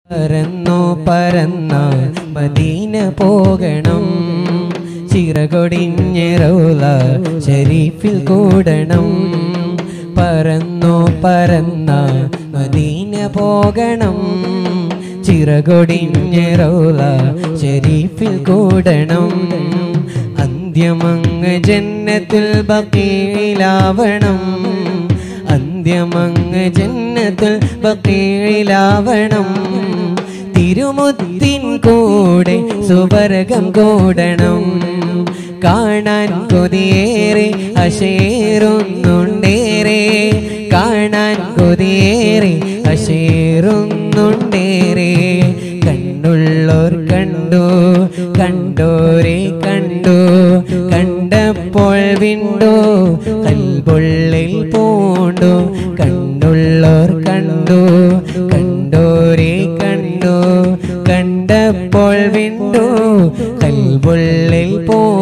പരന്നോ പരന്ന മദീന പോകണം ചിറകൊടിഞ്ഞിറൗല ഷരീഫിൽ കൂടണം പരന്നോ പരന്ന മദീന പോകണം ചിറകൊടിഞ്ഞിറൗല ഷരീഫിൽ കൂടണം അന്ത്യമങ്ങ് ജന്നത്തിൽ ബക്കീലാവണം അന്ത്യമങ്ങ് ജന്നത്തിൽ ബക്കീലാവണം തിരുമുത്തിൻ കൂടെ സുവർഗം കൂടണം കാണാൻ കൊതിയേറെ അശേറുന്നുണ്ടേറെ കാണാൻ കൊതിയേറെ അശേറുന്നുണ്ടേറെ കണ്ടുള്ളോർ കണ്ടു കണ്ടോരെ കണ്ടു കണ്ടപ്പോൾ വിണ്ടു കൽപൊള്ളിൽ പൂണ്ടു കണ്ടുള്ളോർ കണ്ടു കണ്ടോരെ കണ്ടു കണ്ടപ്പോൾ വിണ്ടു കൽപൊള്ളിൽ പൂണ്ടു